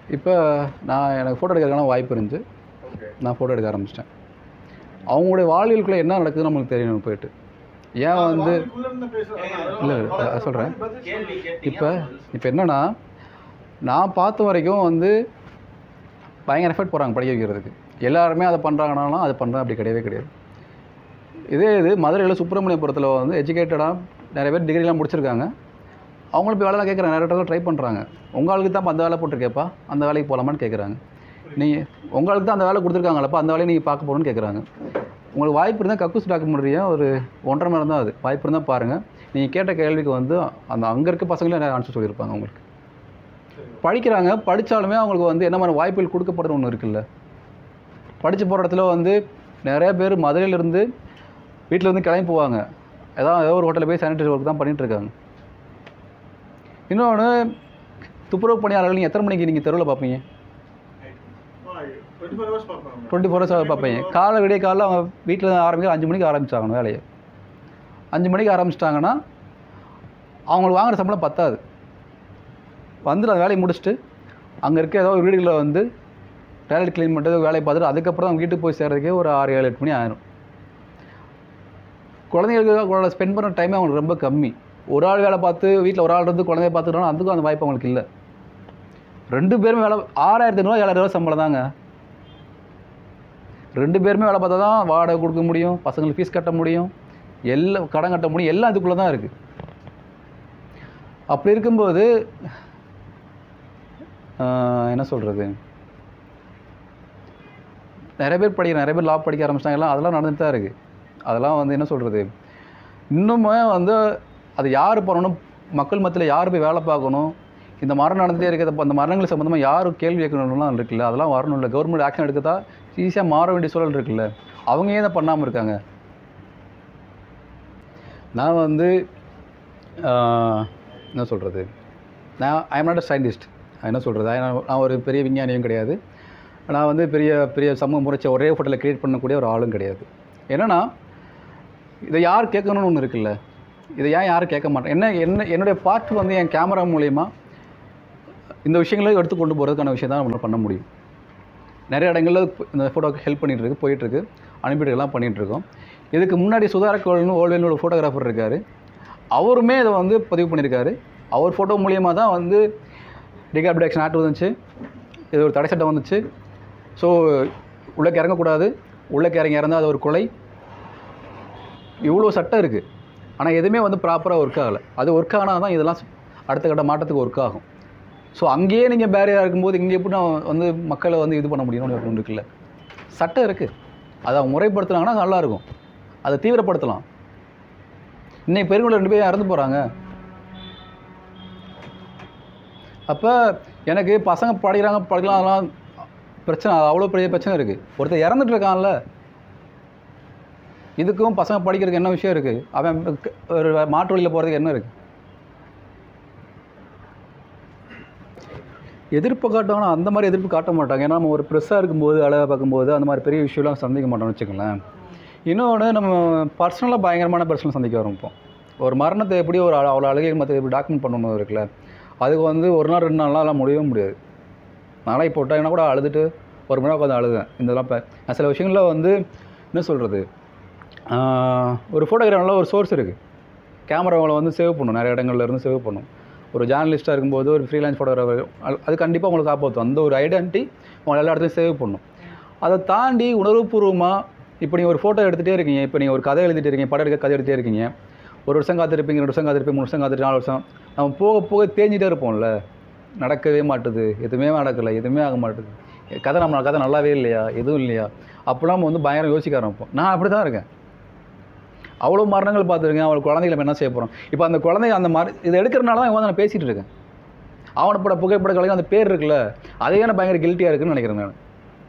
இப்போ நான் எனக்கு ஃபோட்டோ எடுக்கிறதுக்கான வாய்ப்பு இருந்துச்சு ஓகே நான் ஃபோட்டோ எடுக்க ஆரம்பிச்சிட்டேன் அவங்களுடைய வாழ்வியலுக்குள்ளே என்ன நடக்குதுன்னு நம்மளுக்கு தெரியணும் போயிட்டு ஏன் வந்து இல்லை சொல்கிறேன் கேள்வி கேட்டீங்க இப்போ இப்போ என்னன்னா நான் பார்த்த வரைக்கும் வந்து பயங்கர எஃபர்ட் போகிறாங்க படிக்க வைக்கிறதுக்கு எல்லாருமே அதை பண்ணுறாங்கனாலும் அது பண்ணுறேன் அப்படி கிடையவே கிடையாது இதே இது மதுரையில் சுப்பிரமணியபுரத்தில் வந்து எஜுகேட்டடாக நிறைய பேர் டிகிரிலாம் முடிச்சிருக்காங்க அவங்களும் போய் வேலை கேட்குறாங்க நிறைய இடத்துல ட்ரை பண்ணுறாங்க உங்களுக்கு தான் அந்த வேலை போட்டிருக்கேப்பா அந்த வேலைக்கு போகலாமான்னு கேட்குறாங்க நீங்கள் உங்களுக்கு தான் அந்த வேலை கொடுத்துருக்காங்களப்பா அந்த வேலையை நீங்கள் பார்க்க போகணும்னு கேட்குறாங்க உங்களுக்கு வாய்ப்பு இருந்தால் கக்கூஸ் டாக்குமெண்ட்ரியா ஒரு ஒன்றரை மணி நேரம் தான் அது வாய்ப்பு இருந்தால் பாருங்கள் நீங்கள் கேட்ட கேள்விக்கு வந்து அந்த அங்கே இருக்க பசங்களே நிறைய ஆன்சர் சொல்லியிருப்பாங்க உங்களுக்கு படிக்கிறாங்க படித்தாலுமே அவங்களுக்கு வந்து என்ன மாதிரி வாய்ப்புகள் கொடுக்கப்படுறது ஒன்று இருக்குல்ல படித்து போகிற இடத்துல வந்து நிறைய பேர் மதுரையிலேருந்து வீட்டில் இருந்து கிளம்பி போவாங்க ஏதாவது ஏதோ ஒரு ஹோட்டலில் போய் சானிடரி ஒர்க் தான் பண்ணிட்டு இருக்காங்க இன்னொன்று துப்புரவு பணியாளர்கள் நீங்கள் எத்தனை மணிக்கு நீங்கள் தெருவில் பார்ப்பீங்க டுவெண்ட்டி ஃபோர் ஹவர்ஸ் பார்ப்பீங்க காலை விடிய காலைல அவங்க வீட்டில் ஆரம்பிக்க அஞ்சு மணிக்கு ஆரம்பிச்சாங்க வேலையை அஞ்சு மணிக்கு ஆரம்பிச்சிட்டாங்கன்னா அவங்களுக்கு வாங்குற சம்பளம் பத்தாது வந்துட்டு அந்த வேலையை முடிச்சுட்டு அங்கே இருக்க ஏதோ ஒரு வீடுகளில் வந்து டாய்லெட் க்ளீன் பண்ணுறது வேலையை பார்த்துட்டு அதுக்கப்புறம் அவங்க வீட்டுக்கு போய் சேர்றதுக்கே ஒரு ஆறு ஏழு எட்டு மணி ஆயிரும் குழந்தைங்களுக்கு ஸ்பெண்ட் பண்ணுற டைமே அவங்களுக்கு ரொம்ப கம்மி ஒரு ஆள் வேலை பார்த்து வீட்டில் ஒரு ஆள் இருந்து குழந்தைய பார்த்துக்கிட்டோம் அதுக்கும் அந்த வாய்ப்பு அவங்களுக்கு இல்லை ரெண்டு பேருமே வேலை ஆறாயிரத்தி ஐநூறுவா ஏழாயிரம் ரூபா சம்பளம் தாங்க ரெண்டு பேருமே வேலை பார்த்தா தான் வாடகை கொடுக்க முடியும் பசங்களுக்கு ஃபீஸ் கட்ட முடியும் எல்லாம் கடன் கட்ட முடியும் எல்லாம் அதுக்குள்ளே தான் இருக்குது அப்படி இருக்கும்போது ஆஹ், என்ன சொல்கிறது நிறைய பேர் படிக்கிற நிறைய பேர் லா படிக்க ஆரம்பிச்சிட்டாங்க எல்லாம் அதெல்லாம் நடந்துட்டு தான் இருக்குது அதெல்லாம் வந்து என்ன சொல்கிறது இன்னுமே வந்து அது யார் பண்ணணும் மக்கள் மத்தியில் யார் போய் வேலை பார்க்கணும் இந்த மரணம் நடந்துகிட்டே இருக்கிறது அந்த மரணங்கள் சம்மந்தமாக யார் கேள்வி கேட்கணும்லாம் இருக்குல்ல அதெல்லாம் வரணும் இல்லை கவர்மெண்ட் ஆக்ஷன் எடுக்கதா ஈஸியாக மாற வேண்டிய சூழல் இருக்குல்ல அவங்க ஏன் இதை பண்ணாமல் இருக்காங்க நான் வந்து ஆஹ், என்ன சொல்கிறது நான் I'm not a scientist என்ன சொல்கிறது நான் ஒரு பெரிய விஞ்ஞானியும் கிடையாது நான் வந்து பெரிய பெரிய சமூக முறைச்ச ஒரே ஃபோட்டோவில் க்ரியேட் பண்ணக்கூடிய ஒரு ஆளும் கிடையாது என்னன்னா இதை யார் கேட்கணும்னு ஒன்று இருக்குல்ல இதை ஏன் யாரும் கேட்க மாட்டேன் என்ன என்ன என்னுடைய பார்ட் வந்து என் கேமரா மூலயமா இந்த விஷயங்களை எடுத்து கொண்டு போகிறதுக்கான விஷயம் தான் நம்மளால் பண்ண முடியும் நிறைய இடங்களில் இந்த ஃபோட்டோக்கு ஹெல்ப் பண்ணிகிட்டு இருக்கு போயிட்டுருக்கு அனுப்பிட்டுலாம் பண்ணிகிட்டு இருக்கோம் இதுக்கு முன்னாடி சுதாரக்கோள்னு ஓல்வேல்னு ஒரு ஃபோட்டோகிராஃபர் இருக்கார் அவருமே இதை வந்து பதிவு பண்ணியிருக்காரு அவர் ஃபோட்டோ மூலியமாக தான் வந்து டிகாப்டேக்ஷன் ஆக்ட் வந்துச்சு இது ஒரு தடை சட்டம் வந்துச்சு ஸோ உள்ளக்கு இறங்கக்கூடாது உள்ளக்கு இறங்கி இறந்தால் அது ஒரு கொலை இவ்வளோ சட்டம் இருக்குது ஆனால் எதுவுமே வந்து ப்ராப்பராக ஒர்க் ஆகலை அது ஒர்க் ஆனால் தான் இதெல்லாம் அடுத்த கட்ட மாற்றத்துக்கு ஒர்க் ஆகும் ஸோ அங்கேயே நீங்கள் பேரியாக இருக்கும்போது இங்கே எப்படி நான் வந்து மக்களை வந்து இது பண்ண முடியும்னு ஒன்று இருக்குல்ல சட்டம் இருக்குது அதை அவங்க முறைப்படுத்துனாங்கன்னா நல்லாயிருக்கும் அதை தீவிரப்படுத்தலாம் இன்னைக்கு பெருங்குள்ள ரெண்டு பேரும் இறந்து போகிறாங்க அப்போ எனக்கு பசங்க படிக்கிறாங்க படிக்கலாம் அதெல்லாம் பிரச்சனை அது அவ்வளோ பெரிய பிரச்சனை இருக்குது ஒருத்தர் இறந்துட்டு இருக்கான்ல இதுக்கும் பசங்க படிக்கிறதுக்கு என்ன விஷயம் இருக்குது அவன் க- ஒரு மாற்று வழியில் போகிறதுக்கு என்ன இருக்குது எதிர்ப்பு காட்டுவாங்கன்னா அந்த மாதிரி எதிர்ப்பு காட்ட மாட்டாங்க ஏன்னா நம்ம ஒரு ப்ரெஸ்ஸாக இருக்கும்போது அழகாக பார்க்கும்போது அந்த மாதிரி பெரிய விஷயம்லாம் சந்திக்க மாட்டோம்னு வச்சுக்கோங்களேன் இன்னொன்று நம்ம பர்சனலாக பயங்கரமான பிரச்சனை சந்திக்க ஆரம்பிப்போம் ஒரு மரணத்தை எப்படி ஒரு அழ- அவ்வளோ அழகை மற்ற எப்படி டாக்குமெண்ட் பண்ணணும் இருக்குல்ல அதுக்கு வந்து ஒரு நாள் ரெண்டு நாள்லாம் எல்லாம் முடியவே முடியாது நான்லாம் இப்போ விட்டாங்கன்னா கூட அழுதுட்டு ஒரு மணி நேரம் உட்காந்து அழுதேன் இதெல்லாம் இப்போ நான் சில விஷயங்களில் வந்து என்ன சொல்கிறது ஒரு ஃபோட்டோகிராஃபில் ஒரு சோர்ஸ் இருக்குது கேமராவில் வந்து சேவ் பண்ணும் நிறைய இடங்கள்ல இருந்து சேவ் பண்ணும் ஒரு ஜேர்னலிஸ்ட்டாக இருக்கும்போது ஒரு ஃப்ரீலான்ஸ் ஃபோட்டோகிராஃபர் அது கண்டிப்பாக உங்களுக்கு காப்பாற்றும் அந்த ஒரு ஐடென்டிட்டி உங்களை எல்லா இடத்துலையும் சேவ் பண்ணும் அதை தாண்டி உணர்வுபூர்வமாக இப்போ நீங்கள் ஒரு ஃபோட்டோ எடுத்துகிட்டே இருக்கீங்க இப்போ நீங்கள் ஒரு கதை எழுதிட்டு இருக்கீங்க படம் எடுக்க கதை எடுத்துகிட்டே இருக்கீங்க ஒரு வருஷம் காத்திருப்பீங்க ரெண்டு வருஷம் காத்திருப்பீங்க மூணு வருஷம் காத்திருப்பீங்க நாலு வருஷம் நம்ம போக போக தேஞ்சிட்டே இருப்போம்ல நடக்கவே மாட்டுது எதுவுமே நடக்கலை எதுவுமே ஆக மாட்டுது கதை நம்ம கதை நல்லாவே இல்லையா எதுவும் இல்லையா அப்போலாம் நம்ம வந்து பயங்கரம் யோசிக்க ஆரம்பிப்போம் நான் அப்படி தான் இருக்கேன் அவ்வளோ மரணங்கள் பார்த்துருக்கேன் அவள் குழந்தைகளை நம்ம என்ன செய்ய போகிறோம் இப்போ அந்த குழந்தை அந்த மர இதை எடுக்கிறனால தான் இவன் வந்து நான் பேசிகிட்டு இருக்கேன் அவனப்பட புகைப்பட கலைஞர் அந்த பேர் இருக்குல்ல அதே எனக்கு பயங்கர கில்ட்டியாக இருக்குன்னு நினைக்கிறேன் நான்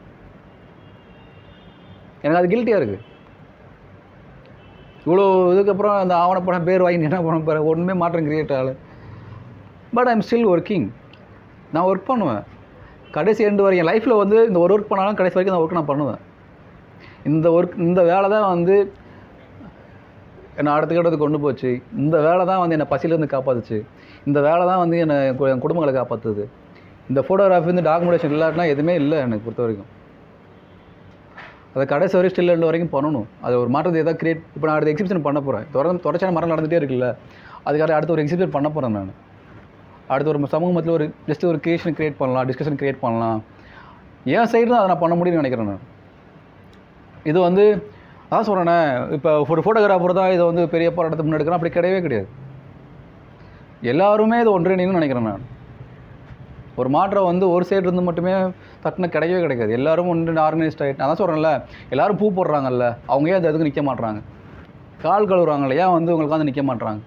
எனக்கு அது கில்ட்டியாக இருக்குது இவ்வளோ இதுக்கப்புறம் அந்த ஆவணப்படம் பேர் வாங்கி என்ன பண்ண போகிற ஒன்றுமே மாற்றம் கிரியேட் ஆகலை பட் ஐம் ஸ்டில் ஒர்க்கிங் நான் ஒர்க் பண்ணுவேன் கடைசி ரெண்டு வரைக்கும் என் லைஃப்பில் வந்து இந்த ஒரு ஒர்க் பண்ணாலும் கடைசி வரைக்கும் அந்த ஒர்க் நான் பண்ணுவேன் இந்த ஒர்க் இந்த வேலை தான் வந்து என்னை அடுத்த கட்டத்துக்கு கொண்டு போச்சு இந்த வேலை தான் வந்து என்னை பசியிலேருந்து காப்பாத்துச்சு இந்த வேலை தான் வந்து என்னை கு- என் குடும்பங்களை காப்பாற்றுது இந்த ஃபோட்டோகிராஃபி இந்த டாக்குமெண்டேஷன் இல்லாட்டினா எதுவுமே இல்லை எனக்கு பொறுத்த வரைக்கும் அதை கடைசி வரை ஸ்டில் எண்ட் வரைக்கும் பண்ணணும் அது ஒரு மாற்றத்தை எதாவது கிரியேட் இப்போ நான் அடுத்த எக்ஸிபிஷன் பண்ண போகிறேன் தொடர்ந்து தொடர்ச்சியான மரம் நடந்துகிட்டே இருக்குல்ல அதுக்காக அடுத்த ஒரு எக்ஸிபிஷன் பண்ண போகிறேன் நான் அடுத்த ஒரு சமூக மத்தியில் ஒரு ஜஸ்ட் ஒரு கிரியேஷன் கிரியேட் பண்ணலாம் டிஸ்கஷன் கிரியேட் பண்ணலாம் என் சைடு தான் அதை நான் பண்ண முடியும்னு நினைக்கிறேன் நான் இது வந்து அதான் சொல்கிறேனே இப்போ ஒரு ஃபோட்டோகிராஃபர் தான் இதை வந்து பெரிய போராட்டத்தை முன்னெடுக்கிறோம் அப்படி கிடையவே கிடையாது எல்லாருமே இது ஒன்றிணைன்னு நினைக்கிறேன் நான் ஒரு மாற்றம் வந்து ஒரு சைடு இருந்து மட்டுமே தட்டுன கிடைக்கவே கிடைக்காது எல்லாரும் ஒன்று ஆர்கனைஸ்ட் ஆகிட்டு நான் தான் சொல்கிறேன்ல எல்லாரும் பூ போடுறாங்கல்ல அவங்க ஏன் அந்த இதுக்கு நிற்க மாட்றாங்க கால் கழுவுறாங்கல்ல ஏன் வந்து உங்களுக்கு வந்து நிற்க மாட்றாங்க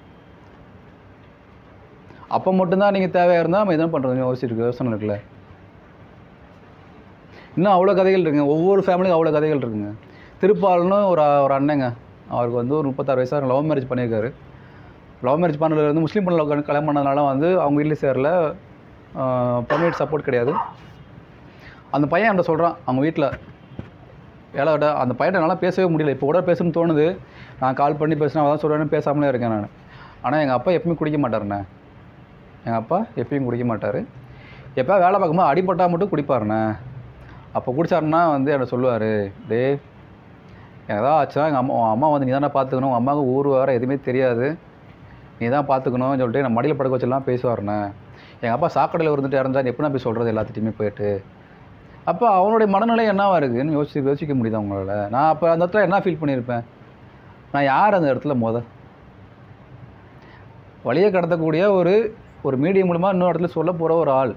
அப்போ மட்டும்தான் நீங்கள் தேவையாக இருந்தால் நம்ம எதுவும் பண்ணுறது யோசிச்சிருக்கு யோசனை இருக்குல்ல இன்னும் அவ்வளோ கதைகள் இருக்குங்க ஒவ்வொரு ஃபேமிலியும் அவ்வளோ கதைகள் இருக்குங்க திருப்பால்னு ஒரு ஒரு அண்ணங்க அவருக்கு வந்து ஒரு முப்பத்தாறு வயசாக லவ் மேரேஜ் பண்ணியிருக்காரு லவ் மேரேஜ் பண்ணதுல வந்து முஸ்லீம் பொண்ணில் கல்யாணம் பண்ணதுனால வந்து அவங்க வீட்டில் சேரல பர்மனெண்ட் சப்போர்ட் கிடையாது அந்த பையன் என்கிட்ட சொல்கிறான் அவங்க வீட்டில் ஏழாவிட்ட அந்த பையன் என்னால் பேசவே முடியல இப்போ கூட பேசணும்னு தோணுது நான் கால் பண்ணி பேசினா அதான் சொல்கிறேன்னு பேசாமலே இருக்கேன் நான் ஆனால் எங்கள் அப்பா எப்பயுமே குடிக்க மாட்டாருண்ணே எங்கள் அப்பா எப்பயும் குடிக்க மாட்டார் எப்போ வேலை பார்க்கும்போது அடிபட்டா மட்டும் குடிப்பாருண்ணே அப்போ குடிச்சாருன்னா வந்து என்கிட்ட சொல்லுவார் டே ஏதாவது ஆச்சுன்னா எங்கள் அம்மா உன் அம்மா வந்து நீ தானே பார்த்துக்கணும் உன் அம்மாவுக்கு ஊர் வேறு எதுவுமே தெரியாது நீ தான் பார்த்துக்கணும்னு சொல்லிட்டு நான் மடியில் படுக்க வச்செல்லாம் பேசுவாருண்ணே எங்கள் அப்பா சாக்கடையில் இருந்துட்டு இறந்தா எப்படி நான் போய் சொல்கிறது எல்லாத்துட்டையுமே போயிட்டு அப்போ அவனுடைய மனநிலை என்னவா இருக்குன்னு யோசிச்சு யோசிக்க முடியுது அவங்களால நான் அப்போ அந்த இடத்துல என்ன ஃபீல் பண்ணியிருப்பேன் நான் யார் அந்த இடத்துல முத வழியை கடத்தக்கூடிய ஒரு ஒரு மீடியம் மூலமாக இன்னொரு இடத்துல சொல்ல போகிற ஒரு ஆள்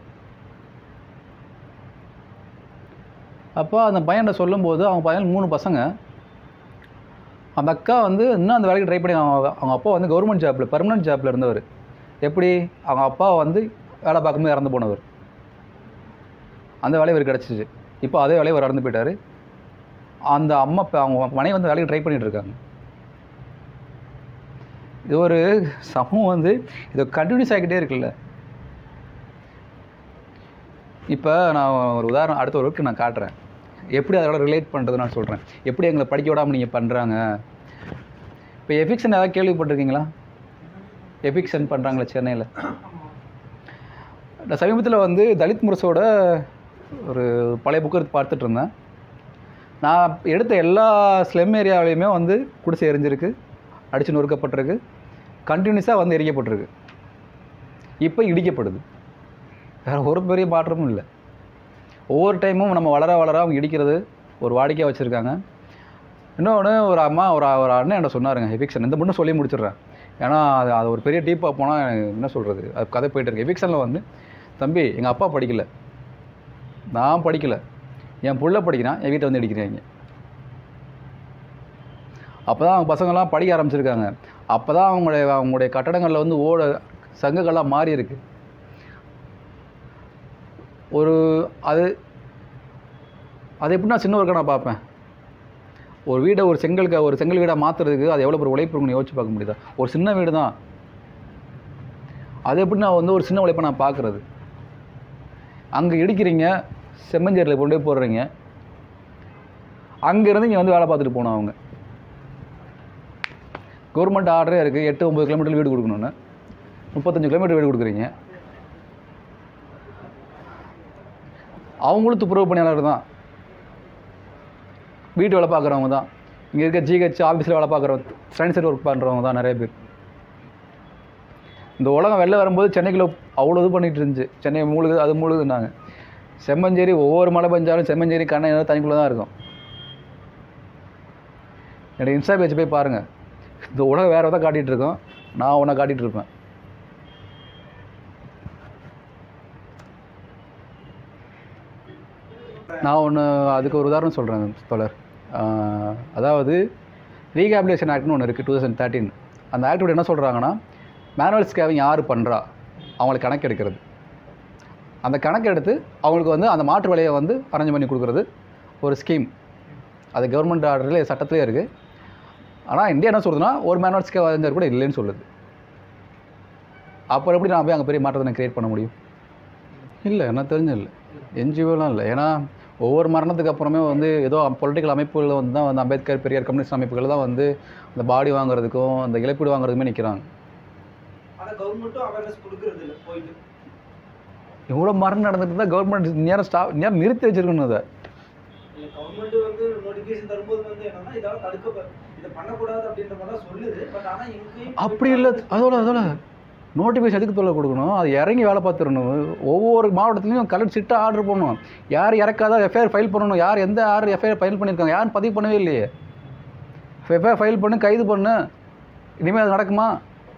அப்போ அந்த பையன்கிட்ட சொல்லும்போது அவங்க பையன் மூணு பசங்க அந்த அக்கா வந்து இன்னும் அந்த வேலைக்கு ட்ரை பண்ணி அவங்க அவங்க அப்பா வந்து கவர்மெண்ட் ஜாப்பில் பர்மனெண்ட் ஜாப்பில் இருந்தவர் எப்படி அவங்க அப்பா வந்து வேலை பார்க்கும்போது இறந்து போனவர் அந்த வேலையை இவர் கிடச்சிச்சு இப்போ அதே வேலையை அவர் இறந்து போயிட்டார் அந்த அம்மா இப்போ அவங்க மனைவி வந்து வேலைக்கு ட்ரை பண்ணிட்டு இருக்காங்க இது ஒரு சமூகம் வந்து இது கண்டினியூஸ் ஆகிக்கிட்டே இருக்குல்ல இப்போ நான் ஒரு உதாரணம் அடுத்த ஒரு ஒர்க்கு நான் காட்டுறேன் எப்படி அதோட ரிலேட் பண்ணுறது நான் சொல்கிறேன் எப்படி எங்களை படிக்க விடாமல் நீங்கள் பண்ணுறாங்க இப்போ எஃபிக்ஷன் ஏதாவது கேள்விப்பட்டிருக்கீங்களா எஃபிக்ஷன் பண்ணுறாங்களே சென்னையில் நான் சமீபத்தில் வந்து தலித் முரசோட ஒரு பழைய புக்கு எடுத்து பார்த்துட்டு இருந்தேன் நான் எடுத்த எல்லா ஸ்லெம் ஏரியாவிலையுமே வந்து குடிசை எரிஞ்சிருக்கு அடித்து நொறுக்கப்பட்டிருக்கு கண்டினியூஸாக வந்து எரிக்கப்பட்டிருக்கு இப்போ இடிக்கப்படுது வேறு ஒரு பெரிய மாற்றமும் இல்லை ஒவ்வொரு டைமும் நம்ம வளர வளர அவங்க இடிக்கிறது ஒரு வாடிக்கையாக வச்சுருக்காங்க இன்னொன்று ஒரு அம்மா ஒரு ஒரு அண்ணன் என்ன சொன்னாருங்க எவிக்ஷன் இந்த மட்டும் சொல்லி முடிச்சிடுறேன் ஏன்னா அது அது ஒரு பெரிய டீப்பாக போனால் என்ன சொல்கிறது அது கதை போயிட்டு இருக்கு எவிக்ஷனில் வந்து தம்பி எங்கள் அப்பா படிக்கல நான் படிக்கல என் புள்ள படிக்கிறான் என் வீட்டை வந்து இடிக்கிறாங்க அப்போ தான் அவங்க பசங்கள்லாம் படிக்க ஆரம்பிச்சிருக்காங்க அப்போ தான் அவங்களுடைய அவங்களுடைய கட்டடங்களில் வந்து ஓட சங்குகள்லாம் மாறி இருக்கு ஒரு அது அது எப்படி நான் சின்ன ஒர்க்காக நான் பார்ப்பேன் ஒரு வீடை ஒரு செங்கலுக்கு ஒரு செங்கல் வீடாக மாற்றுறதுக்கு அது எவ்வளோ ஒரு உழைப்பு இருக்குன்னு யோசிச்சு பார்க்க முடியுதா ஒரு சின்ன வீடு தான் அது எப்படி நான் வந்து ஒரு சின்ன உழைப்பை நான் பார்க்குறது அங்கே இடிக்கிறீங்க செம்மஞ்சேரியில் கொண்டு போய் போடுறீங்க அங்கேருந்து இங்கே வந்து வேலை பார்த்துட்டு போகணும் அவங்க கவர்மெண்ட் ஆர்டரே இருக்குது எட்டு ஒம்பது கிலோமீட்டர் வீடு கொடுக்கணுன்னு முப்பத்தஞ்சு கிலோமீட்டர் வீடு கொடுக்குறீங்க அவங்களும் துப்புரவு பணியாளர் தான் வீட்டு வேலை பார்க்குறவங்க தான் இங்கே இருக்க ஜிஹெச் ஆஃபீஸில் வேலை பார்க்குறவங்க ஸ்டான்சர் ஒர்க் பண்ணுறவங்க தான் நிறைய பேர் இந்த உலகம் வெளில வரும்போது சென்னைக்குள்ள அவ்வளோ இது பண்ணிகிட்டு இருந்துச்சு சென்னை மூழுகுது அது மூழுகுதுன்னாங்க செம்மஞ்சேரி ஒவ்வொரு மழை பெஞ்சாலும் செம்மஞ்சேரி கண்ணை ஏதோ தனிக்குள்ளே தான் இருக்கும் என்னோட இன்ஸ்டா பேஜ் போய் பாருங்கள் இந்த உலகம் வேறு தான் காட்டிகிட்டு இருக்கோம் நான் உன்னை காட்டிகிட்டு இருப்பேன் நான் ஒன்று அதுக்கு ஒரு உதாரணம் சொல்கிறேன் தோழர் ஆஹ் அதாவது ரீஹாபிலேஷன் ஆக்ட்னு ஒன்று இருக்குது டூ தௌசண்ட் தேர்ட்டின் அந்த ஆக்டோட என்ன சொல்கிறாங்கன்னா மேனுவல் ஸ்கேவிங் யார் பண்ணுறா அவங்களுக்கு கணக்கு எடுக்கிறது அந்த கணக்கு எடுத்து அவங்களுக்கு வந்து அந்த மாற்று விலையை வந்து அரேஞ்ச் பண்ணி கொடுக்குறது ஒரு ஸ்கீம் அது கவர்மெண்ட் ஆர்டரில் சட்டத்திலே இருக்குது ஆனால் இந்தியா என்ன சொல்லுதுன்னா ஒரு மேனுவல் ஸ்கேவஞ்சர் கூட இல்லைன்னு சொல்லுது அப்புறம் எப்படி நான் போய் அங்கே பெரிய மாற்றத்தை நான் கிரியேட் பண்ண முடியும் இல்லை என்ன தெரிஞ்ச இல்லை என்ஜிஓலாம் இல்லை ஏன்னா ஒவ்வொரு மரணத்துக்கு அப்புறமே வந்து ஏதோ பொலிட்டிக்கல் அமைப்புகள் வந்து தான் வந்து அம்பேத்கர் பெரியார் கம்யூனிஸ்ட் அமைப்புகள் தான் வந்து அந்த பாடி வாங்குறதுக்கும் அந்த இழப்பீடு வாங்குறதுக்குமே நிற்கிறாங்க ஆனா கவர்மெண்ட்டும் அவேர்னஸ் கொடுக்கறது இல்ல போயிட்டு இவ்வளோ மரணம் நடந்துட்டு இருந்தால் கவர்மெண்ட் நேரம் ஸ்டா நேரம் நிறுத்தி வச்சிருக்கணும் அதை இல்லை கவர்மெண்ட் வந்து நோட்டிஃபிகேஷன் தரும்போது வந்து என்னன்னா இதெல்லாம் தடுக்க இதை பண்ணக்கூடாது அப்படின்ற மாதிரி தான் சொல்லுது பட் ஆனால் எங்கேயும் அப்படி இல்லை அதோட அதோட நோட்டிஃபிகேஷன் எதுக்கு தொல்லை கொடுக்கணும் அது இறங்கி வேலை பார்த்துடணும் ஒவ்வொரு மாவட்டத்துலையும் கலெக்ட் சிட்டாக ஆர்டர் பண்ணணும் யார் இறக்காத எஃப்ஐஆர் ஃபைல் பண்ணணும் யார் எந்த யார் எஃப்ஐஆர் ஃபைல் பண்ணியிருக்காங்க யாரும் பதிவு பண்ணவே இல்லையே எஃப்ஐஆர் ஃபைல் பண்ணு கைது பண்ணு இனிமேல் அது நடக்குமா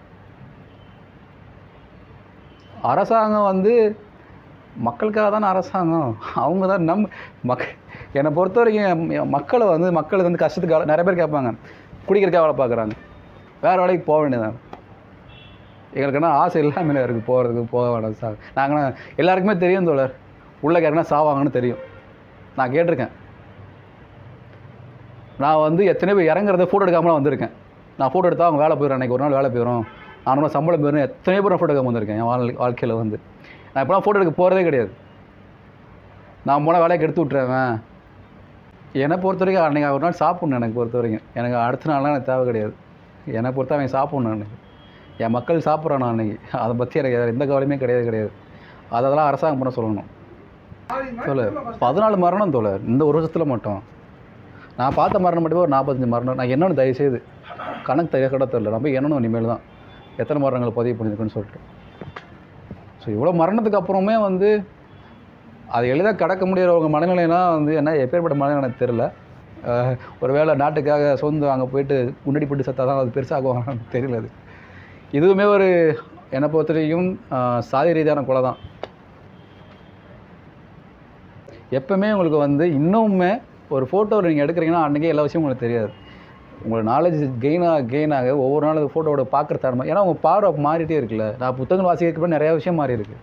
அரசாங்கம் வந்து மக்களுக்காக தானே அரசாங்கம் அவங்க தான் நம் மக் என்னை பொறுத்த வரைக்கும் என் மக்களை வந்து மக்களுக்கு வந்து கஷ்டத்துக்கு வேலை- நிறைய பேர் கேட்பாங்க குடிக்கிறக்காக வேலை பார்க்குறாங்க வேறு வேலைக்கு போக வேண்டியதான் எங்களுக்கு என்ன ஆசை இல்லாமல் இருக்குது போகிறதுக்கு போக வேண்டாம் சார் நாங்கள் எல்லாருக்குமே தெரியும் தோழர் உள்ள யாருன்னா சாவாங்கன்னு தெரியும் நான் கேட்டிருக்கேன் நான் வந்து எத்தனை பேர் இறங்குறத ஃபோட்டோ எடுக்காமலாம் வந்திருக்கேன் நான் ஃபோட்டோ எடுத்தால் அவங்க வேலை போயிடும் அன்றைக்கி ஒரு நாள் வேலை போயிடும் நானும் சம்பளம் போயிடும் எத்தனை பேர் நான் ஃபோட்டோ எடுக்காம வந்திருக்கேன் என் வாழ் வாழ்க்கையில் வந்து நான் இப்போலாம் ஃபோட்டோ எடுக்க போகிறதே கிடையாது நான் போனால் வேலைக்கு எடுத்து விட்ருவேன் என்னை பொறுத்த வரைக்கும் அன்றைக்கி ஒரு நாள் சாப்பிட்ணும் எனக்கு பொறுத்த வரைக்கும் எனக்கு அடுத்த நாள்லாம் எனக்கு தேவை கிடையாது என்னை பொறுத்த அவன் சாப்பிட்ணும் அன்றைக்கி என் மக்கள் சாப்பிட்றான் நான் அன்றைக்கி அதை பற்றி எனக்கு வேறு எந்த கவலையுமே கிடையாது கிடையாது அதெல்லாம் அரசாங்கம் பண்ண சொல்லணும் தோல பதினாலு மரணம் தோல இந்த ஒரு வருஷத்தில் மட்டும் நான் பார்த்த மரணம் மட்டுமே ஒரு நாற்பத்தஞ்சு மரணம் நான் என்னென்னு தயவுசெய்து கணக்கு தெரிய கூட தெரில நம்ம என்னன்னு இனிமேல் தான் எத்தனை மரணங்கள் பதிவு பண்ணியிருக்குன்னு சொல்லிட்டு ஸோ இவ்வளோ மரணத்துக்கு அப்புறமே வந்து அது எளிதாக கடக்க முடியாதவங்க மனநிலைனா வந்து என்ன எப்பேற்பட்ட மனநிலை எனக்கு தெரில ஒரு வேளை நாட்டுக்காக சொந்த அங்கே போயிட்டு முன்னாடி போட்டு செத்தா தான் அது பெருசாகுவாங்கன்னு தெரியல அது இதுவுமே ஒரு என்னை பொறுத்த வரைக்கும் ஆஹ், சாதி ரீதியான கொலை தான் எப்பவுமே உங்களுக்கு வந்து இன்னுமே ஒரு ஃபோட்டோ நீங்கள் எடுக்கிறீங்கன்னா அன்றைக்கே எல்லா விஷயமும் உங்களுக்கு தெரியாது உங்களோட நாலேஜ் கெயினாக கெயினாக ஒவ்வொரு நாள் அந்த ஃபோட்டோவோட பார்க்குற தரமா ஏன்னா உங்கள் பார்வை மாறிட்டே இருக்குல்ல நான் புத்தகங்கள் வாசிக்கிறப்ப நிறையா விஷயம் மாறி இருக்கு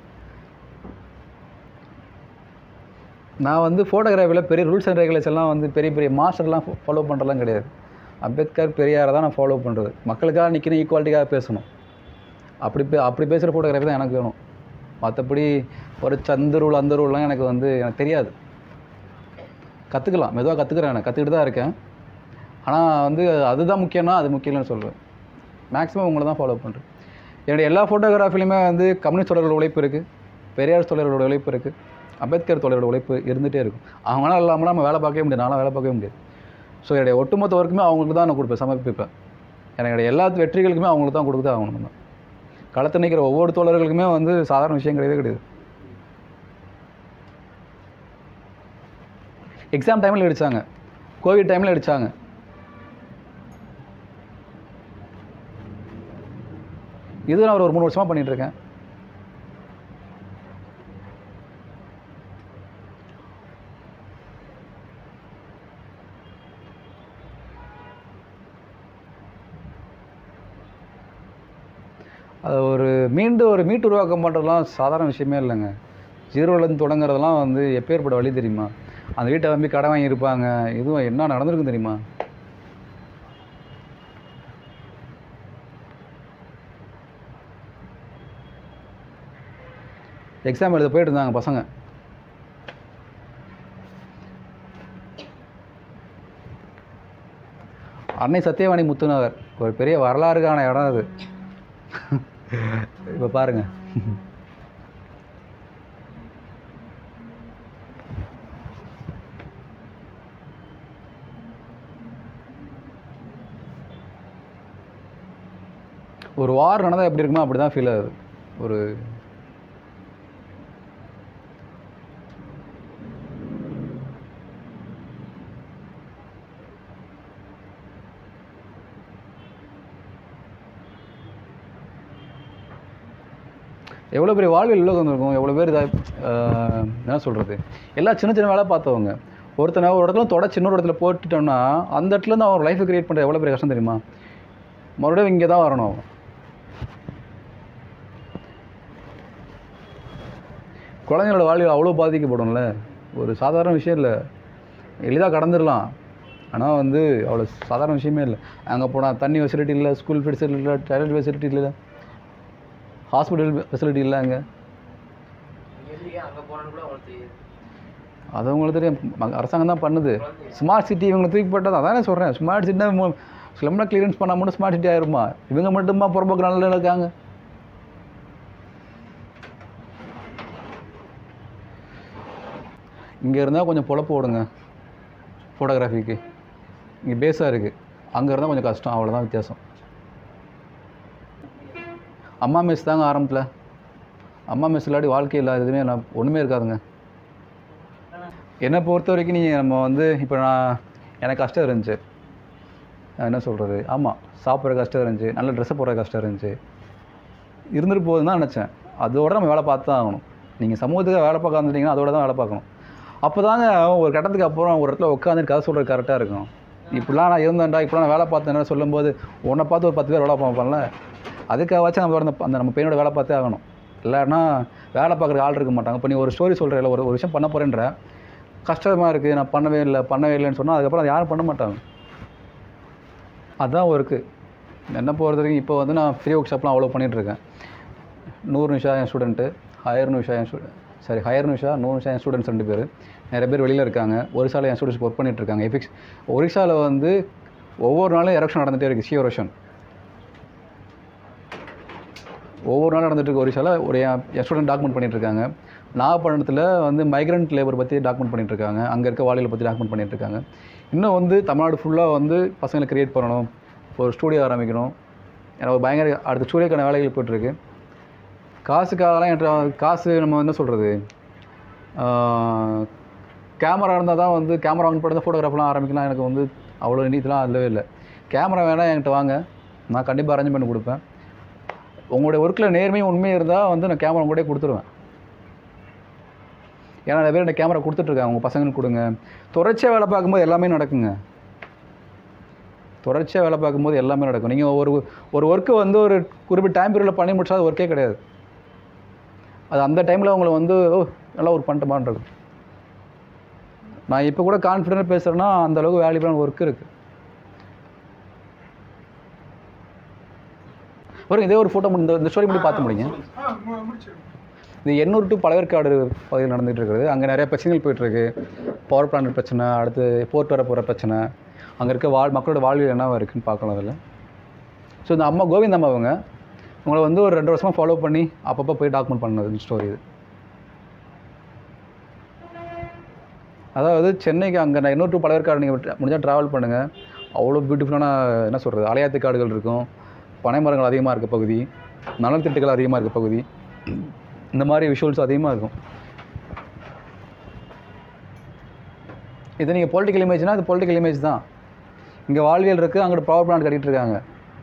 நான் வந்து ஃபோட்டோகிராஃபியில் பெரிய ரூல்ஸ் அண்ட் ரெகுலேஷன் எல்லாம் வந்து பெரிய பெரிய மாஸ்டர்லாம் ஃபாலோ பண்ணுறதுலாம் கிடையாது அம்பேத்கர் பெரியாரை தான் நான் ஃபாலோ பண்ணுறது மக்களுக்காக நிற்கணும் ஈக்குவாலிட்டிக்காக பேசணும் அப்படி பே அப்படி பேசுகிற ஃபோட்டோகிராஃபி தான் எனக்கு வேணும் மற்றபடி ஒரு சந்த ரூல் அந்த ரூல்லாம் எனக்கு வந்து எனக்கு தெரியாது கற்றுக்கலாம் மெதுவாக கற்றுக்குறேன் நான் கற்றுக்கிட்டு தான் இருக்கேன் ஆனால் வந்து அதுதான் முக்கியம்னா அது முக்கியம் இல்லைன்னு சொல்லுவேன் மேக்ஸிமம் உங்களை தான் ஃபாலோ பண்ணுறேன் என்னுடைய எல்லா ஃபோட்டோகிராஃபிலையுமே வந்து கம்யூனிஸ்ட் தோழர்களோட உழைப்பு இருக்குது பெரியார் தோழர்களோட உழைப்பு இருக்குது அம்பேத்கர் தோழரோட உழைப்பு இருந்துகிட்டே இருக்கும் அவங்களாம் இல்லாமல் நம்ம வேலை பார்க்கவே முடியாது நானும் வேலை பார்க்கவே முடியாது ஸோ என்னுடைய ஒட்டுமொத்த ஒர்க்குமே அவங்களுக்கு தான் நான் கொடுப்பேன் சமர்ப்பிப்பேன் என்னுடைய எல்லா வெற்றிகளுக்குமே அவங்களுக்கு தான் கொடுத்து ஆகணும் நம்ம களத்தில் நிற்கிற ஒவ்வொரு தோழர்களுக்குமே வந்து சாதாரண விஷயம் கிடையவே கிடையாது எக்ஸாம் டைமில் அடித்தாங்க கோவிட் டைமில் அடித்தாங்க இது நான் ஒரு ஒரு மூணு வருஷமாக பண்ணிட்டு இருக்கேன் அது ஒரு மீண்டும் ஒரு மீட்டு உருவாக்கம் பண்ணுறதுலாம் சாதாரண விஷயமே இல்லைங்க ஜீரோலேருந்து தொடங்குறதெல்லாம் வந்து எப்பேற்பட்ட வழி தெரியுமா அந்த வீட்டை நம்பி கடன் வாங்கியிருப்பாங்க இதுவும் என்ன நடந்திருக்கும் தெரியுமா எக்ஸாம் எழுத போயிட்டு இருந்தாங்க பசங்க அன்னை சத்தியவாணி முத்துநகர் ஒரு பெரிய வரலாறுக்கான இடம் அது இப்போ பாருங்க ஒரு வார் நடந்தால் எப்படி இருக்குமோ அப்படி தான் ஃபீல் ஆகுது ஒரு எவ்வளோ பெரிய வாழ்வில் உலகம் வந்திருக்கும் எவ்வளோ பேர் இதாக என்ன சொல்கிறது எல்லாம் சின்ன சின்ன வேலை பார்த்தவங்க ஒருத்தனை ஒரு இடத்துல தொடச்சி இன்னொரு இடத்துல போட்டுட்டோம்னா அந்த இடத்துல இருந்து அவன் லைஃபை கிரியேட் பண்ணுற எவ்வளோ பெரிய கஷ்டம் தெரியுமா மறுபடியும் இங்கே தான் வரணும் அவன் குழந்தைங்களோட வாழ்வில் அவ்வளோ பாதிக்கப்படும்ல ஒரு சாதாரண விஷயம் இல்லை எளிதாக கடந்துடலாம் ஆனால் வந்து அவ்வளோ சாதாரண விஷயமே இல்லை அங்கே போனால் தண்ணி ஃபெசிலிட்டி இல்லை ஸ்கூல் ஃபெசிலிட்டி இல்லை டாய்லெட் ஃபெசிலிட்டி இல்லை ஹாஸ்பிட்டல் ஃபெசிலிட்டி இல்லை அங்கே இல்லையே அங்கே போனான்னு கூட அவங்களுக்கு தெரியுது அது உங்களுக்கு தெரியும் ம- அரசாங்கம் தான் பண்ணுது ஸ்மார்ட் சிட்டி இவங்களை தூக்கி போட்டது அதானே சொல்கிறேன் ஸ்மார்ட் சிட்டி ஸ்லம்னா கிளியரன்ஸ் பண்ணால் மட்டும் ஸ்மார்ட் சிட்டி ஆயிருமா இவங்க மட்டுமா புறம்போக்கு நல்ல இருக்காங்க இங்கே இருந்தால் கொஞ்சம் பொழப்பு ஓடுங்க ஃபோட்டோகிராஃபிக்கு இங்கே பேஸாக இருக்குது அங்கே இருந்தால் கொஞ்சம் கஷ்டம் அவ்வளோதான் வித்தியாசம் அம்மா மெஸ் தாங்க ஆரம்பத்தில் அம்மா மெஸ் இல்லாட்டி வாழ்க்கை இல்லாத எதுவுமே நான் ஒன்றுமே இருக்காதுங்க என்னை பொறுத்த வரைக்கும் நீங்கள் நம்ம வந்து இப்போ நான் எனக்கு கஷ்டம் இருந்துச்சு நான் என்ன சொல்கிறது ஆமாம் சாப்பிட்ற கஷ்டம் இருந்துச்சு நல்ல ட்ரெஸ்ஸை போடுற கஷ்டம் இருந்துச்சு இருந்துட்டு போகுதுன்னு தான் நினச்சேன் அதோட நம்ம வேலை பார்த்து தான் ஆகணும் நீங்கள் சமூகத்துக்கு வேலை பார்க்க வந்துட்டீங்கன்னா அதோட தான் வேலை பார்க்கணும் அப்போ தாங்க ஒரு கட்டத்துக்கு அப்புறம் ஒரு இடத்துல உட்காந்து கதை சொல்கிறது கரெக்டாக இருக்கும் இப்படிலாம் நான் இருந்தேன்டா இப்படிலாம் நான் வேலை பார்த்தேன் சொல்லும்போது உன்னை பார்த்து ஒரு பத்து பேர் வேலை பார்ப்போம்ல அதுக்காகவாச்சும் நம்ம அந்த அந்த நம்ம பையனோட வேலை பார்த்தே ஆகணும் இல்லைன்னா வேலை பார்க்குற ஆள் இருக்க மாட்டாங்க இப்போ நீ ஒரு ஸ்டோரி சொல்கிற இல்லை ஒரு ஒரு விஷயம் பண்ண போகிறேன்ற கஷ்டமாக இருக்குது நான் பண்ணவே இல்லை பண்ணவே இல்லைன்னு சொன்னால் அதுக்கப்புறம் அதை யாரும் பண்ண மாட்டாங்க அதுதான் ஒர்க்கு என்ன பொறுத்த வரைக்கும் இப்போ வந்து நான் ஃப்ரீ ஒர்க் ஷாப்லாம் அவ்வளோ பண்ணிகிட்ருக்கேன் நூறு நிமிஷம் என் ஸ்டூடெண்ட்டு ஹையர் நிமிஷம் என் ஸ்டூடெண்ட் சாரி ஹையர் நிமிஷா நூறு நிமிஷம் என் ஸ்டூடெண்ட்ஸ் ரெண்டு பேர் நிறைய பேர் வெளியில் இருக்காங்க ஒரிசாவில் என் ஸ்டூடெண்ட்ஸ் ஒர்க் பண்ணிட்டு இருக்காங்க எஃபிக்ஸ் ஒரிசாவில் வந்து ஒவ்வொரு நாளும் எரக்ஷன் நடந்துகிட்டே இருக்குது சி எரக்ஷன் ஒவ்வொரு நாளும் நடந்துட்டு இருக்கு ஒரிசாவில் ஒரு என் என் ஸ்டூடெண்ட் டாக்குமெண்ட் பண்ணிட்டு இருக்காங்க நாகப்பட்டினத்தில் வந்து மைக்ரண்ட் லேபர் பற்றி டாக்குமெண்ட் பண்ணிட்டு இருக்காங்க அங்கே இருக்க வாலியில் பற்றி டாக்குமெண்ட் பண்ணிட்டு இருக்காங்க இன்னும் வந்து தமிழ்நாடு ஃபுல்லாக வந்து பசங்களை கிரியேட் பண்ணணும் ஒரு ஸ்டூடியோ ஆரம்பிக்கணும் ஏன்னா ஒரு பயங்கர அடுத்த ஸ்டூடியோக்கான வேலைகள் போயிட்டுருக்கு காசுக்காகலாம் என்கிட்ட காசு நம்ம என்ன சொல்கிறது கேமரா இருந்தால் தான் வந்து கேமரா ஆன் பண்ணி ஃபோட்டோகிராஃப்லாம் ஆரம்பிக்கலாம் எனக்கு வந்து அவ்வளோ நீட்டெலாம் இல்லவே இல்லை கேமரா வேணால் என்கிட்ட வாங்க நான் கண்டிப்பாக அரேஞ்ச் பண்ணி கொடுப்பேன் உங்களுடைய ஒர்க்கில் நேர்மையும் உண்மையும் இருந்தால் வந்து நான் கேமரா உங்கள்கிட்டே கொடுத்துருவேன் ஏன்னா நிறைய பேர் இந்த கேமரா கொடுத்துட்ருக்காங்க உங்கள் பசங்களுக்கு கொடுங்க தொடர்ச்சியாக வேலை பார்க்கும்போது எல்லாமே நடக்குங்க தொடர்ச்சியாக வேலை பார்க்கும்போது எல்லாமே நடக்கும் நீங்கள் ஒரு ஒரு ஒர்க்கு வந்து ஒரு குறிப்பிட்ட டைம் பீரியடில் பண்ணி முடிச்சா அது ஒர்க்கே கிடையாது அது அந்த டைமில் உங்களை வந்து ஓ நல்லா ஒர்க் பண்ணிட்டோமான்னு இருக்கும் நான் இப்போ கூட கான்ஃபிடென்ட் பேசுகிறேன்னா அந்த அளவுக்கு வேல்யூபிளான ஒர்க் இருக்குது வரும் இதே ஒரு ஃபோட்டோ இந்த இந்த ஸ்டோரி மட்டும் பார்த்து முடியுங்க ஆ மு- முடிச்சிருங்க இது எண்ணூர் டு பழவேற்காடு பகுதியில் நடந்துகிட்டு இருக்குது அங்கே நிறைய பிரச்சனைகள் போயிட்டுருக்கு பவர் பிளான்ட் பிரச்சனை அடுத்து போர்ட் வர போகிற பிரச்சனை அங்கே இருக்க வாழ் மக்களோட வாழ்வில் என்னவா இருக்குன்னு பார்க்கலாம் அதில் ஸோ இந்த அம்மா கோவிந்த் அம்மா அவங்க உங்களை வந்து ஒரு ரெண்டு வருஷமாக ஃபாலோ பண்ணி அப்பப்போ போய் டாக்குமெண்ட் பண்ணது ஸ்டோரி இது அதாவது சென்னைக்கு அங்கே நான் இன்னொரு டூ பழவேற்காடு நீங்கள் முடிஞ்சால் ட்ராவல் பண்ணுங்கள் அவ்வளோ பியூட்டிஃபுல்லான என்ன சொல்கிறது அலையாத்து காடுகள் இருக்கும் பனை மரங்கள் அதிகமாக இருக்க பகுதி நலன் திட்டுகள் அதிகமாக இருக்க பகுதி இந்த மாதிரி விஷுவல்ஸ் அதிகமாக இருக்கும் இது நீங்கள் பொலிட்டிக்கல் இமேஜ்னால் இது பொலிட்டிக்கல் இமேஜ் தான் இங்கே வாழ்வியல் இருக்குது அங்கிட்டு பவர் பிளான்ட் கட்டிகிட்டு இருக்காங்க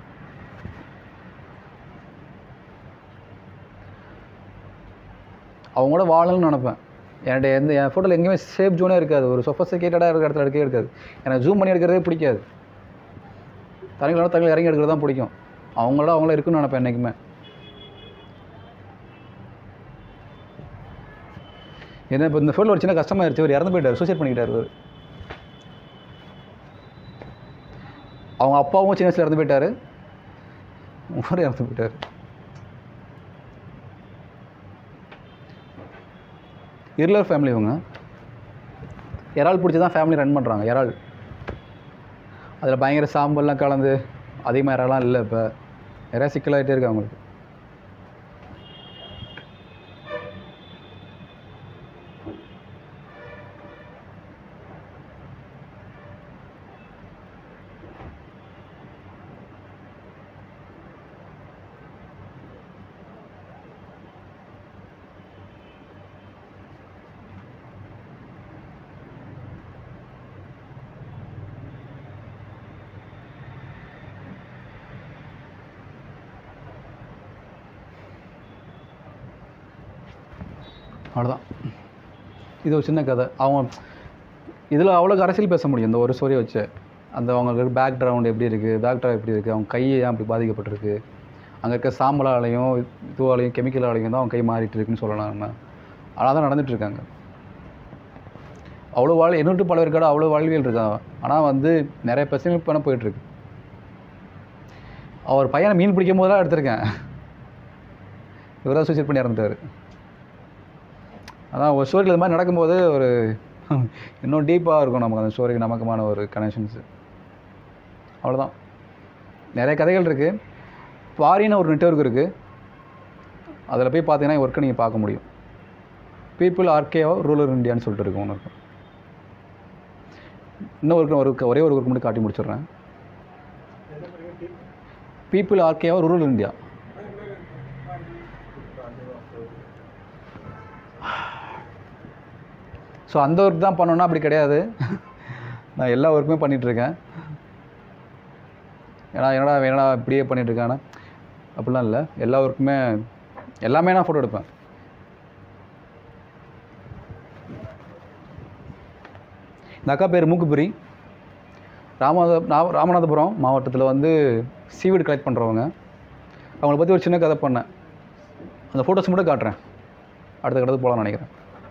அவங்களோட வாழணும்னு நினப்பேன் என்கிட்ட எந்த என் ஃபோட்டோவில் எங்கேயுமே சேஃப் ஜோனே இருக்காது ஒரு சொஃபஸ்டிகேட்டடாக இருக்கிற இடத்துல எடுக்கவே இருக்காது எனக்கு ஜூம் பண்ணி எடுக்கிறதே பிடிக்காது தனிகளோட தனிகள் இறங்கி எடுக்கிறது தான் பிடிக்கும் அவங்களோட அவங்கள இருக்குன்னு நினைப்பேன் என்றைக்குமே என்ன இப்போ இந்த ஃபோனில் ஒரு சின்ன கஷ்டமாயிருச்சு இவர் இறந்து போயிட்டார் சூசைட் பண்ணிக்கிட்டார் இவர் அவங்க அப்பாவும் சின்ன வயசுல இறந்து போயிட்டார் இவரும் இறந்து போயிட்டார் இருளர் ஃபேமிலி இவங்க இறால் பிடிச்சி தான் ஃபேமிலி ரன் பண்ணுறாங்க இறால் அதில் பயங்கர சாம்பல்லாம் கலந்து அதிகமாக இறாலாம் இல்லை இப்போ நிறையா சிக்கலாகிட்டே இருக்கு அவங்களுக்கு அவ்வளோதான் இது ஒரு சின்ன கதை அவங்க இதில் அவ்வளோக்கு அரசியல் பேச முடியும் இந்த ஒரு ஸ்டோரியை வச்சு அந்த அவங்களுக்கு பேக் கிரவுண்ட் எப்படி இருக்குது பேக் ட்ராப் எப்படி இருக்குது அவங்க கை ஏன் அப்படி பாதிக்கப்பட்டிருக்கு அங்கே இருக்க சாம்பலாலையும் இதுவாலையும் கெமிக்கலாலையும் தான் அவங்க கை மாறிட்டு இருக்குன்னு சொல்லலாம் நம்ம ஆனால் தான் நடந்துட்டு இருக்காங்க அவ்வளோ வாழ் எண்ணூற்று பல இருக்காடு அவ்வளோ வாழ்வியல் இருக்காங்க ஆனால் வந்து நிறைய பிரச்சனைகள் பண்ண போயிட்டுருக்கு அவர் பையனை மீன் பிடிக்கும் போது தான் எடுத்திருக்கேன் இவர் தான் சூசைட் பண்ணி இறந்துட்டார் அதான் ஒரு ஸ்டோரியில் இது மாதிரி நடக்கும்போது ஒரு இன்னும் டீப்பாக இருக்கும் நமக்கு அந்த ஸ்டோரிக்கு நமக்குமான ஒரு கனெக்ஷன்ஸு அவ்வளோதான் நிறைய கதைகள் இருக்குது பாரின்னு ஒரு நெட்வொர்க் இருக்குது அதில் போய் பார்த்தீங்கன்னா ஒர்க்கை நீங்கள் பார்க்க முடியும் பீப்புள் ஆர்கே ரூரல் இந்தியான்னு சொல்லிட்டு இருக்கும் ஒன்று இருக்கும் இன்னும் ஒரு ஒரு ஒரே ஒரு ஒர்க் மட்டும் காட்டி முடிச்சிடுறேன் people are rural India so அந்த ஒர்க் தான் பண்ணணும்னா அப்படி கிடையாது நான் எல்லா ஒர்க்குமே பண்ணிகிட்ருக்கேன் ஏன்னா என்னடா என்னடா இப்படியே பண்ணிகிட்ருக்கானா அப்படிலாம் இல்லை எல்லா ஒர்க்குமே எல்லாமே நான் ஃபோட்டோ எடுப்பேன் இந்த அக்கா பேர் மூக்குப்புரி ராமநாத ரா- ராமநாதபுரம் மாவட்டத்தில் வந்து சீவீடு கலெக்ட் பண்ணுறவங்க அவங்கள பற்றி ஒரு சின்ன கதை பண்ணேன் அந்த ஃபோட்டோஸ் மட்டும் காட்டுறேன் அடுத்த கடத்துக்கு போகலான்னு நினைக்கிறேன்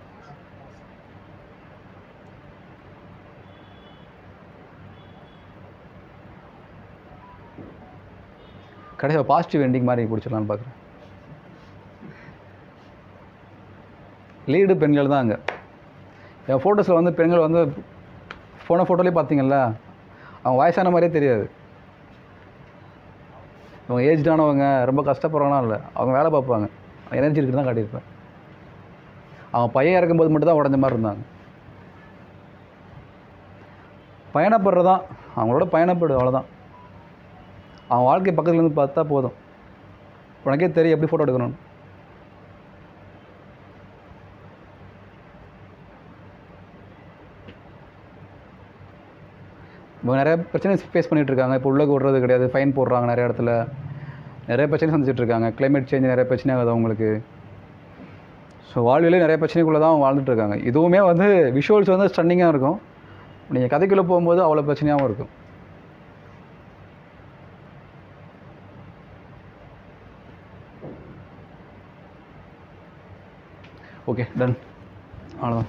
கடைசியாக பாசிட்டிவ் எண்டிங் மாதிரி பிடிச்சிடலான்னு பார்க்குறேன் லீடு பெண்கள் தான் அங்கே என் ஃபோட்டோஸில் வந்து பெண்கள் வந்து போன ஃபோட்டோலேயே பார்த்தீங்கல்ல அவங்க வயசான மாதிரியே தெரியாது அவங்க ஏஜ்டானவங்க ரொம்ப கஷ்டப்படுறவங்களாம் இல்லை அவங்க வேலை பார்ப்பாங்க எனர்ஜி இருக்குது தான் காட்டியிருப்பேன் அவன் பையன் இறக்கும்போது மட்டும் தான் உடஞ்ச மாதிரி இருந்தாங்க பயணப்படுறதான் அவங்களோட பயணப்படு அவ்வளோதான் அவன் வாழ்க்கை பக்கத்துல இருந்து பார்த்தா போதும் உனக்கே தெரியும் எப்படி ஃபோட்டோ எடுக்கணும்னு இப்போ நிறைய பிரச்சனை ஃபேஸ் பண்ணிகிட்டு இருக்காங்க இப்போ உள்ளே விடுறது கிடையாது ஃபைன் போடுறாங்க நிறைய இடத்துல நிறைய பிரச்சனை சந்திச்சிட்டு இருக்காங்க climate சேஞ்ச் நிறைய பிரச்சனை ஆகுது அவங்களுக்கு ஸோ வாழ்விலே நிறைய பிரச்சனைக்குள்ளே தான் அவங்க வாழ்ந்துட்டு இருக்காங்க இதுவுமே வந்து விஷுவல்ஸ் வந்து ஸ்டன்னிங்காக இருக்கும் நீங்கள் கதைக்குள்ளே போகும்போது அவ்வளோ பிரச்சனையாகவும் இருக்கும் ஓகே டன் அவ்வளோதான்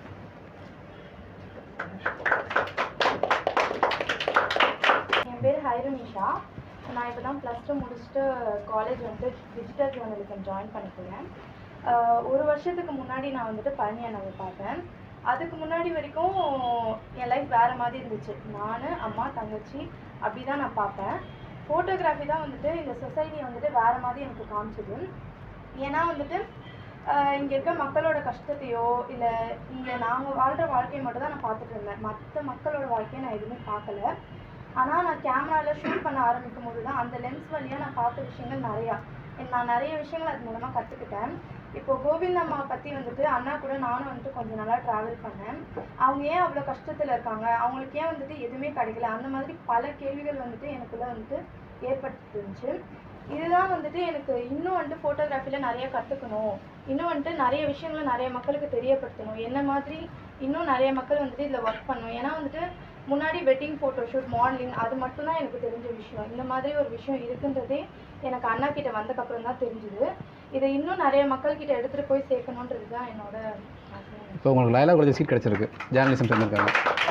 என் பேர் ஹைருனிஷா நான் இப்போ தான் ப்ளஸ் டூ முடிச்சுட்டு காலேஜ் வந்துட்டு டிஜிட்டல் ஜேர்னலிசம் ஜாயின் பண்ணிக்கிறேன் ஆஹ் ஒரு வருஷத்துக்கு முன்னாடி நான் வந்துட்டு பழனி அண்ணாவை பார்த்தேன் அதுக்கு முன்னாடி வரைக்கும் என் லைஃப் வேறு மாதிரி இருந்துச்சு நான் அம்மா தங்கச்சி அப்படி தான் நான் பார்ப்பேன் ஃபோட்டோகிராஃபி தான் வந்துட்டு இந்த சொசைட்டியை வந்துட்டு வேறு மாதிரி எனக்கு காமிச்சது ஏன்னா வந்துட்டு இங்கே இருக்க மக்களோட கஷ்டத்தையோ இல்லை இங்கே நாங்கள் வாழ்கிற வாழ்க்கையை மட்டும் தான் நான் பார்த்துட்டு இருந்தேன் மற்ற மக்களோட வாழ்க்கையை நான் எதுவுமே பார்க்கல ஆனால் நான் கேமராவில் ஷூட் பண்ண ஆரம்பிக்கும் போது தான் அந்த லென்ஸ் வழியாக நான் பார்த்த விஷயங்கள் நிறையா நான் நிறைய விஷயங்கள் அது மூலமாக கற்றுக்கிட்டேன் இப்போ கோவிந்த் அம்மா பற்றி வந்துட்டு அண்ணா கூட நானும் வந்துட்டு கொஞ்சம் நல்லா ட்ராவல் பண்ணேன் அவங்க ஏன் அவ்வளோ கஷ்டத்தில் இருக்காங்க அவங்களுக்கு ஏன் வந்துட்டு எதுவுமே கிடைக்கல அந்த மாதிரி பல கேள்விகள் வந்துட்டு எனக்குள்ளே வந்துட்டு ஏற்பட்டு இருந்துச்சு இதுதான் வந்துட்டு எனக்கு இன்னும் வந்துட்டு ஃபோட்டோகிராஃபியில் நிறைய கற்றுக்கணும் இன்னும் வந்துட்டு நிறைய விஷயங்களை நிறைய மக்களுக்கு தெரியப்படுத்தணும் என்ன மாதிரி இன்னும் நிறைய மக்கள் வந்துட்டு இதில் ஒர்க் பண்ணணும் ஏன்னா வந்துட்டு முன்னாடி வெட்டிங் ஃபோட்டோஷூட் மாடலிங் அது மட்டும்தான் எனக்கு தெரிஞ்ச விஷயம் இந்த மாதிரி ஒரு விஷயம் இருக்குன்றதே எனக்கு அண்ணா கிட்ட வந்தக்கப்புறம் தான் தெரிஞ்சுது இதை இன்னும் நிறைய மக்கள்கிட்ட எடுத்துகிட்டு போய் சேர்க்கணுன்றது தான் என்னோட ஆசை இப்போ உங்களுக்கு லைலா காலேஜ் சீட் கிடச்சிருக்கு ஜேர்னலிசம் சேர்ந்துருக்காங்க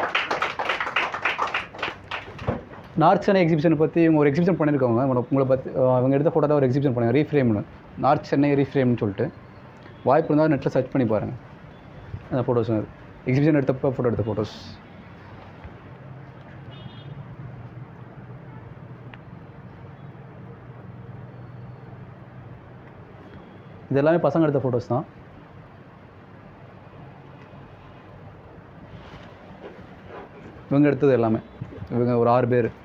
நார்த் சென்னை எக்ஸிபிஷனை பற்றி இவங்க ஒரு எக்ஸிபிஷன் பண்ணியிருக்காங்க உங்களை உங்களை பற்றி அவங்க எடுத்த ஃபோட்டோ ஒரு எக்ஸிபிஷன் பண்ணாங்க ரீஃப்ரேம்னு நார்த் சென்னை ரீஃப்ரேம்னு சொல்லிட்டு வாய்ப்பு இருந்தால் நெட்டில் சர்ச் பண்ணி பாருங்கள் அந்த ஃபோட்டோஸ் எக்ஸிபிஷன் எடுத்தப்போ ஃபோட்டோ எடுத்த ஃபோட்டோஸ் இது எல்லாமே பசங்க எடுத்த ஃபோட்டோஸ் தான் இவங்க எடுத்தது எல்லாமே இவங்க ஒரு ஆறு பேர்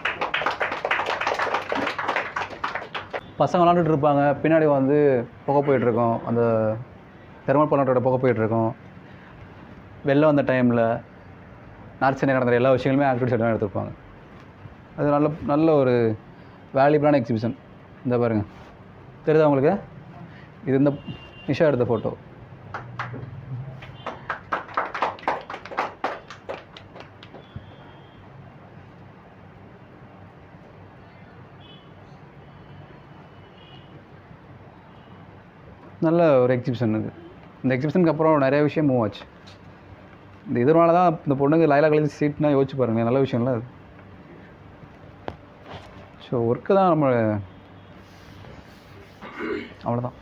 பசங்க விளாண்டுட்டு இருப்பாங்க பின்னாடி வந்து புகை போயிட்டுருக்கோம் அந்த தெர்மல் பல்லட்டோட புகை போயிட்டுருக்கோம் வெள்ளம் வந்த டைமில் நார்த் சென்னை நடந்த எல்லா விஷயங்களுமே ஆக்டிவிட்டிஸ் எல்லாம் எடுத்திருப்பாங்க அது நல்ல நல்ல ஒரு வேல்யூபிளான எக்ஸிபிஷன் இந்த பாருங்க தெரியுதா உங்களுக்கு இது இந்த நிஷா எடுத்த ஃபோட்டோ நல்ல ஒரு எக்ஸிபிஷன் இது இந்த எக்ஸிபிஷனுக்கு அப்புறம் நிறைய விஷயம் மூவ் ஆச்சு இந்த இதனால தான் இந்த பொண்ணுங்க லைலா காலேஜ் சீட்னா யோசிச்சு பாருங்க நல்ல விஷயம்ல அது ஸோ ஒர்க்கு தான் நம்ம அவ்வளோதான்